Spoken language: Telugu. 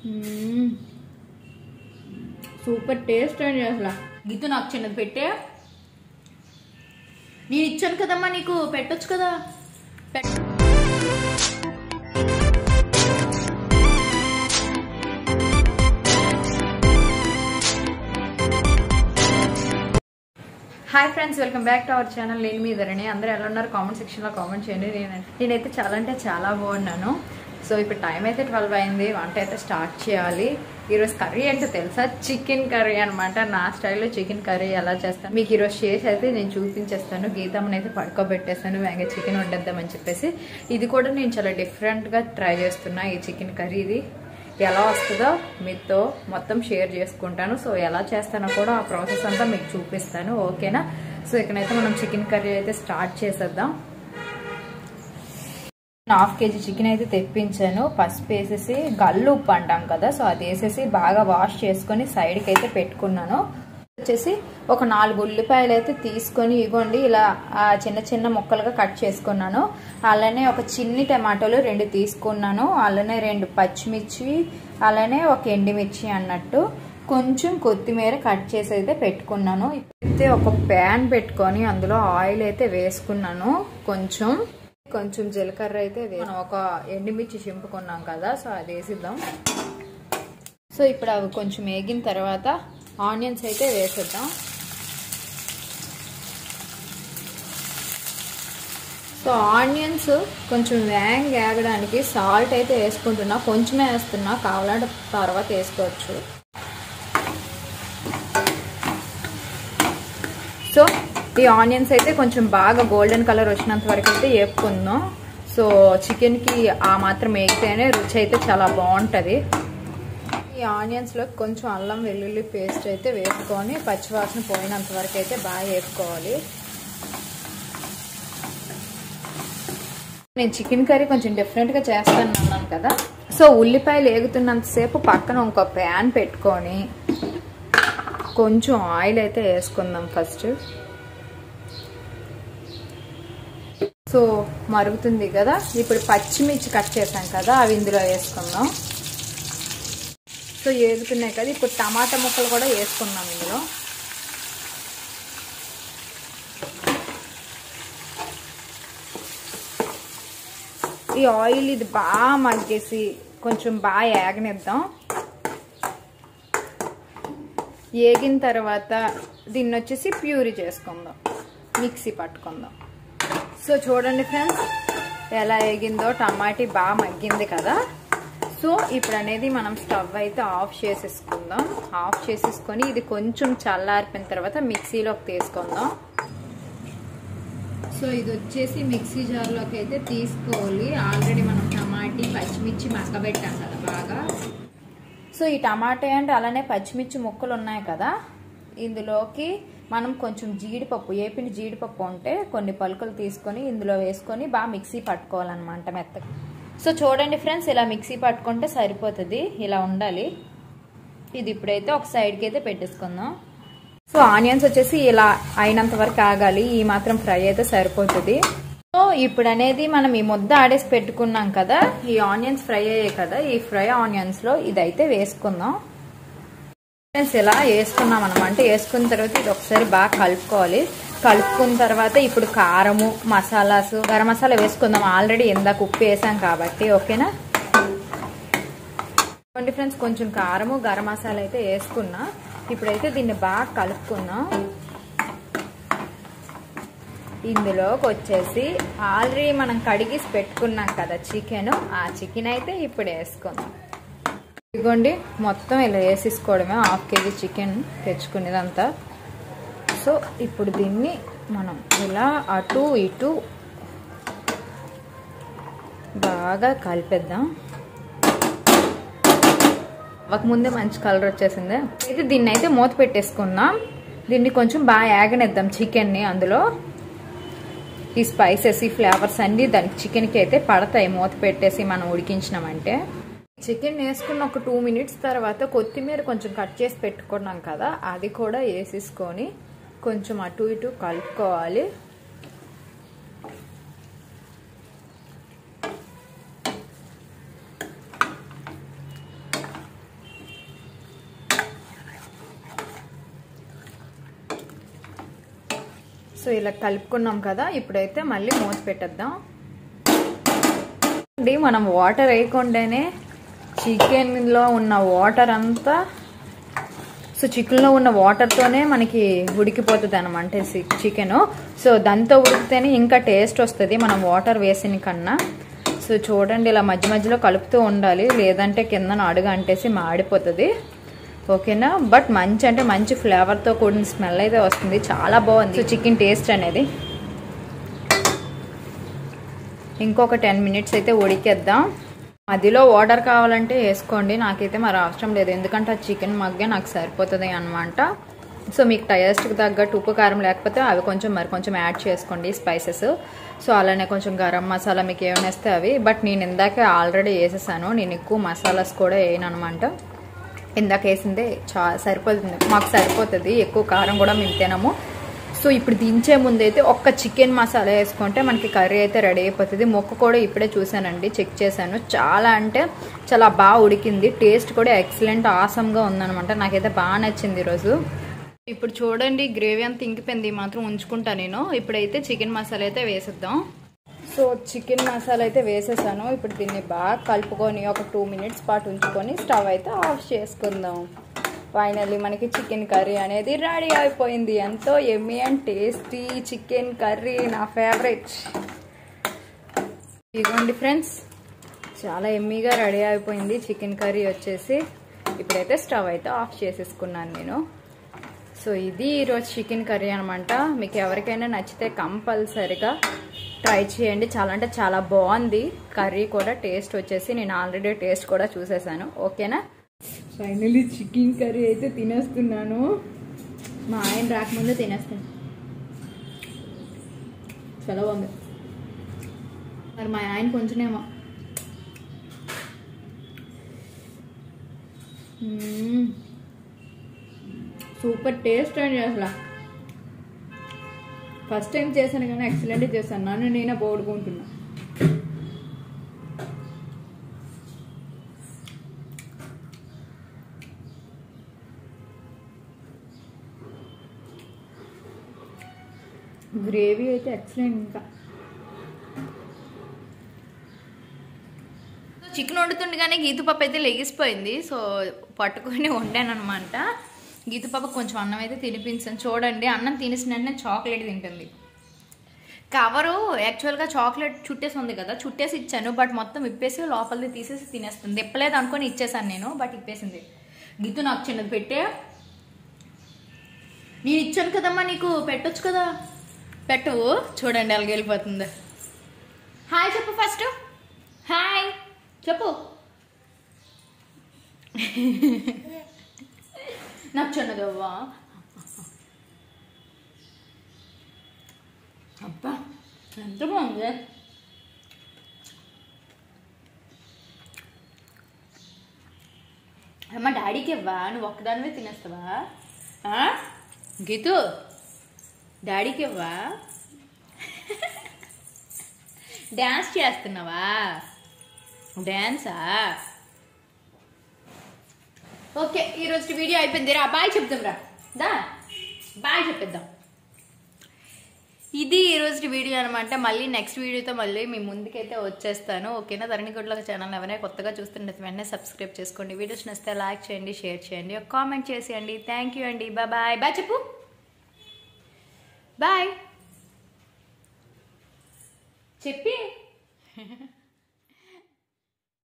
మ్మ్. సూపర్ టేస్ట్ అండి అసలు గీత నాకు చిన్నది పెట్టే నేను ఇచ్చాను కదమ్మా నీకు పెట్టొచ్చు కదా పెట్ hi friends welcome back to our channel నేను మీ ధరణి అందరూ ఎలా ఉన్నారు కామెంట్ సెక్షన్లో కామెంట్ చేయండి నేను నేనైతే చాలా అంటే చాలా బాగున్నాను సో ఇప్పుడు టైం అయితే ట్వెల్వ్ అయింది వంట అయితే స్టార్ట్ చేయాలి ఈరోజు కర్రీ అంటే తెలుసా చికెన్ కర్రీ అనమాట నా స్టైల్లో చికెన్ కర్రీ ఎలా చేస్తాను మీకు ఈరోజు చేసి అయితే నేను చూపించేస్తాను గీతమ్మని అయితే పడుకోబెట్టేస్తాను వేగ చికెన్ వండేద్దామని చెప్పేసి ఇది కూడా నేను చాలా డిఫరెంట్గా ట్రై చేస్తున్నా ఈ చికెన్ కర్రీ ఇది ఎలా వస్తుందో మీతో మొత్తం షేర్ చేసుకుంటాను సో ఎలా చేస్తానో కూడా ఆ ప్రాసెస్ అంతా మీకు చూపిస్తాను ఓకేనా సో ఇక్కడైతే మనం చికెన్ కర్రీ అయితే స్టార్ట్ చేసేద్దాం హాఫ్ కేజీ చికెన్ అయితే తెప్పించాను పసుపు వేసేసి గల్లు ఉప్పు అంటాం కదా సో అది వేసేసి బాగా వాష్ చేసుకొని సైడ్కి అయితే పెట్టుకున్నాను వచ్చేసి ఒక నాలుగు ఉల్లిపాయలు అయితే తీసుకొని ఇవ్వండి ఇలా ఆ చిన్న చిన్న ముక్కలుగా కట్ చేసుకున్నాను అలానే ఒక చిన్ని టమాటోలు రెండు తీసుకున్నాను అలానే రెండు పచ్చిమిర్చి అలానే ఒక ఎండిమిర్చి అన్నట్టు కొంచెం కొత్తిమీర కట్ చేసి అయితే పెట్టుకున్నాను అయితే ఒక ప్యాన్ పెట్టుకొని అందులో ఆయిల్ అయితే వేసుకున్నాను కొంచెం కొంచెం జీలకర్ర అయితే మనం ఒక ఎండిమిర్చి చింపుకున్నాం కదా సో అది వేసిద్దాం సో ఇప్పుడు అవి కొంచెం వేగిన తర్వాత ఆనియన్స్ అయితే వేసేద్దాం సో ఆనియన్స్ కొంచెం వ్యాంగ్ వేగడానికి సాల్ట్ అయితే వేసుకుంటున్నా కొంచెమే వేస్తున్నా కావాలంటే తర్వాత వేసుకోవచ్చు సో ఈ ఆనియన్స్ అయితే కొంచెం బాగా గోల్డెన్ కలర్ వచ్చినంత వరకు అయితే వేపుకుందాం సో చికెన్కి ఆ మాత్రం వేగితేనే రుచి అయితే చాలా బాగుంటుంది ఈ ఆనియన్స్లో కొంచెం అల్లం వెల్లుల్లి పేస్ట్ అయితే వేసుకొని పచ్చివాసన పోయినంత వరకు అయితే బాగా వేసుకోవాలి నేను చికెన్ కర్రీ కొంచెం డిఫరెంట్గా చేస్తాను అన్నాను కదా సో ఉల్లిపాయలు వేగుతున్నంతసేపు పక్కన ఇంకో ప్యాన్ పెట్టుకొని కొంచెం ఆయిల్ అయితే వేసుకుందాం ఫస్ట్ సో మరుగుతుంది కదా ఇప్పుడు పచ్చిమిర్చి కట్ చేసాం కదా అవి ఇందులో వేసుకుందాం సో వేగుతున్నాయి కదా ఇప్పుడు టమాటా ముక్కలు కూడా వేసుకుందాం ఇందులో ఈ ఆయిల్ ఇది బాగా మగ్గేసి కొంచెం బాగా ఏగనిద్దాం ఏగిన తర్వాత దీన్ని వచ్చేసి ప్యూరీ చేసుకుందాం మిక్సీ పట్టుకుందాం సో చూడండి ఫ్రెండ్స్ ఎలా ఏగిందో టమాటీ బాగా మగ్గింది కదా సో ఇప్పుడు అనేది మనం స్టవ్ అయితే ఆఫ్ చేసేసుకుందాం ఆఫ్ చేసేసుకొని ఇది కొంచెం చల్లారిపోయిన తర్వాత మిక్సీలోకి తీసుకుందాం సో ఇది వచ్చేసి మిక్సీ జార్లోకి అయితే తీసుకోవాలి ఆల్రెడీ మనం టమాటీ పచ్చిమిర్చి మగ్గబెట్టాం కదా బాగా సో ఈ టమాటా అండ్ అలానే పచ్చిమిర్చి ముక్కలు ఉన్నాయి కదా ఇందులోకి మనం కొంచెం జీడిపప్పు ఏపిన జీడిపప్పు ఉంటే కొన్ని పలుకులు తీసుకొని ఇందులో వేసుకొని బాగా మిక్సీ పట్టుకోవాలన్నమాట మెత్తగా సో చూడండి ఫ్రెండ్స్ ఇలా మిక్సీ పట్టుకుంటే సరిపోతుంది ఇలా ఉండాలి ఇది ఇప్పుడైతే ఒక సైడ్కి అయితే పెట్టేసుకుందాం సో ఆనియన్స్ వచ్చేసి ఇలా అయినంత వరకు ఆగాలి ఈ మాత్రం ఫ్రై అయితే సరిపోతుంది సో ఇప్పుడు అనేది మనం ఈ ముద్ద ఆడేసి పెట్టుకున్నాం కదా ఈ ఆనియన్స్ ఫ్రై అయ్యాయి కదా ఈ ఫ్రై ఆనియన్స్ లో ఇదైతే వేసుకుందాం ఆనియన్స్ ఇలా వేసుకున్నాం అనమాట వేసుకున్న తర్వాత ఇది ఒకసారి బాగా కలుపుకోవాలి కలుపుకున్న తర్వాత ఇప్పుడు కారము మసాలాస్ గరం మసాలా వేసుకుందాం ఆల్రెడీ ఇందాక ఉప్పు వేసాం కాబట్టి ఓకేనా చూడండి ఫ్రెండ్స్ కొంచెం కారము గరం మసాలా అయితే వేసుకున్నా ఇప్పుడైతే దీన్ని బాగా కలుపుకుందాం ఇందులోకి వచ్చేసి ఆల్రెడీ మనం కడిగేసి పెట్టుకున్నాం కదా చికెన్ ఆ చికెన్ అయితే ఇప్పుడు వేసుకుందాం ఇదిగోండి మొత్తం ఇలా వేసేసుకోవడమే హాఫ్ కేజీ చికెన్ తెచ్చుకునేదంతా సో ఇప్పుడు దీన్ని మనం ఇలా అటు ఇటు బాగా కలిపేద్దాం ఒక ముందే మంచి కలర్ వచ్చేసింది అయితే దీన్ని అయితే మూత పెట్టేసుకుందాం దీన్ని కొంచెం బాగా యాగనిద్దాం చికెన్ని అందులో ఈ స్పైసెస్ ఈ ఫ్లేవర్స్ అన్ని దానికి చికెన్కి అయితే పడతాయి మూత పెట్టేసి మనం ఉడికించినామంటే చికెన్ వేసుకున్న ఒక టూ మినిట్స్ తర్వాత కొత్తిమీర కొంచెం కట్ చేసి పెట్టుకున్నాం కదా అది కూడా వేసేసుకొని కొంచెం అటు ఇటు కలుపుకోవాలి సో ఇలా కలుపుకున్నాం కదా ఇప్పుడైతే మళ్ళీ మూత పెట్టేద్దాం అండి మనం వాటర్ వేయకుండానే చికెన్లో ఉన్న వాటర్ అంతా సో చికెన్లో ఉన్న వాటర్తోనే మనకి ఉడికిపోతుంది అనమాట చికెన్ సో దాంతో ఉడికితేనే ఇంకా టేస్ట్ వస్తుంది మనం వాటర్ వేసిన కన్నా సో చూడండి ఇలా మధ్య మధ్యలో కలుపుతూ ఉండాలి లేదంటే కింద అడుగు అంటేసి మాడిపోతుంది ఓకేనా బట్ మంచి అంటే మంచి ఫ్లేవర్తో కూడిన స్మెల్ అయితే వస్తుంది చాలా బాగుంది సో చికెన్ టేస్ట్ అనేది ఇంకొక టెన్ మినిట్స్ అయితే ఉడికేద్దాం మధ్యలో వాటర్ కావాలంటే వేసుకోండి నాకైతే మరి అవసరం లేదు ఎందుకంటే ఆ చికెన్ మగ్గే నాకు సరిపోతుంది అనమాట సో మీకు టేస్ట్కి తగ్గట్టు ఉప్పు కారం లేకపోతే అవి కొంచెం మరి కొంచెం యాడ్ చేసుకోండి స్పైసెస్ సో అలానే కొంచెం గరం మసాలా మీకు ఏమైనా వేస్తే అవి బట్ నేను ఇందాకే ఆల్రెడీ వేసేసాను నేను ఎక్కువ మసాలాస్ కూడా వేయను అనమాట ఇందాక వేసిందే చా సరిపోతుంది మాకు సరిపోతుంది ఎక్కువ కారం కూడా మేము తినము సో ఇప్పుడు దించే ముందు అయితే ఒక్క చికెన్ మసాలా వేసుకుంటే మనకి కర్రీ అయితే రెడీ అయిపోతుంది మొక్క కూడా ఇప్పుడే చూసానండి చెక్ చేశాను చాలా అంటే చాలా బాగా ఉడికింది టేస్ట్ కూడా ఎక్సలెంట్ ఆసమ్గా ఉందనమాట నాకైతే బాగా నచ్చింది ఈరోజు ఇప్పుడు చూడండి గ్రేవీ అంతా ఇంకిపోయింది మాత్రం ఉంచుకుంటా నేను ఇప్పుడైతే చికెన్ మసాలా అయితే వేసేద్దాం సో చికెన్ మసాలా అయితే వేసేసాను ఇప్పుడు దీన్ని బాగా కలుపుకొని ఒక టూ మినిట్స్ పాటు ఉంచుకొని స్టవ్ అయితే ఆఫ్ చేసుకుందాం ఫైనల్లీ మనకి చికెన్ కర్రీ అనేది రెడీ అయిపోయింది ఎంతో yummy and tasty chicken curry నా ఫేవరెట్ ఇదిగోండి ఫ్రెండ్స్ చాలా ఎమ్మీగా రెడీ అయిపోయింది చికెన్ కర్రీ వచ్చేసి ఇప్పుడైతే స్టవ్ అయితే ఆఫ్ చేసేసుకున్నాను నేను సో ఇది ఈరోజు చికెన్ కర్రీ అనమాట మీకు ఎవరికైనా నచ్చితే కంపల్సరిగా ట్రై చేయండి చాలా అంటే చాలా బాగుంది కర్రీ కూడా టేస్ట్ వచ్చేసి నేను ఆల్రెడీ టేస్ట్ కూడా చూసేసాను ఓకేనా ఫైనలీ చికెన్ కర్రీ అయితే తినేస్తున్నాను మా ఆయన రాకముందే తినేస్తాను చాలా బాగుంది మరి మా ఆయన కొంచెమేమో సూపర్ టేస్ట్ అండి అసలు ఫస్ట్ టైం చేశాను కానీ ఎక్సలెంట్ చేశాను నన్ను నేనే పోడుకుంటున్నా గ్రేవీ అయితే ఎక్సలెంట్ ఇంకా చికెన్ వండుతుండగానే గీతుపప్పు అయితే లెగిసిపోయింది సో పట్టుకొని వండాను అనమాట గీతుపప్పు కొంచెం అన్నం అయితే తినిపించాను చూడండి అన్నం తినేసిన వెంటనే చాక్లెట్ తింటుంది కవరు యాక్చువల్గా చాక్లెట్ చుట్టేసి ఉంది కదా చుట్టేసి ఇచ్చాను బట్ మొత్తం ఇప్పేసి లోపలిది తీసేసి తినేస్తుంది ఇప్పలేదు అనుకొని ఇచ్చేసాను నేను బట్ ఇప్పేసింది గీతు నాకు చిన్నది పెట్టే నేను ఇచ్చాను కదమ్మా నీకు పెట్టొచ్చు కదా పెట్టు చూడండి అలాగే వెళ్ళిపోతుంది హాయ్ చెప్పు ఫస్ట్ హాయ్ చెప్పు నాకు చిన్నదవ్వా అబ్బా ఎంత బాగుంది అమ్మ డాడీకి ఇవ్వా నువ్వు ఒక్కదానివే తినేస్తావా ఆ? గీతు డాడీకి ఇవ్వా డ్యాన్స్ చేస్తున్నావా డ్యాన్సా ఓకే ఈరోజు వీడియో అయిపోయింది రా బాయ్ చెప్దాం రా దా బాయ్ చెప్పేద్దాం ఇది ఈ రోజు వీడియో అనమాట మళ్ళీ నెక్స్ట్ వీడియోతో మళ్ళీ మీ ముందుకైతే వచ్చేస్తాను ఓకేనా ధరణి గుడ్ల ఛానల్ ఎవరైనా కొత్తగా చూస్తుంటే వెంటనే సబ్స్క్రైబ్ చేసుకోండి వీడియోస్ నచ్చితే లైక్ చేయండి షేర్ చేయండి ఒక కామెంట్ చేసేయండి థ్యాంక్ యూ అండి బాయ్ బాయ్ చెప్పు బాయ్ చెప్పి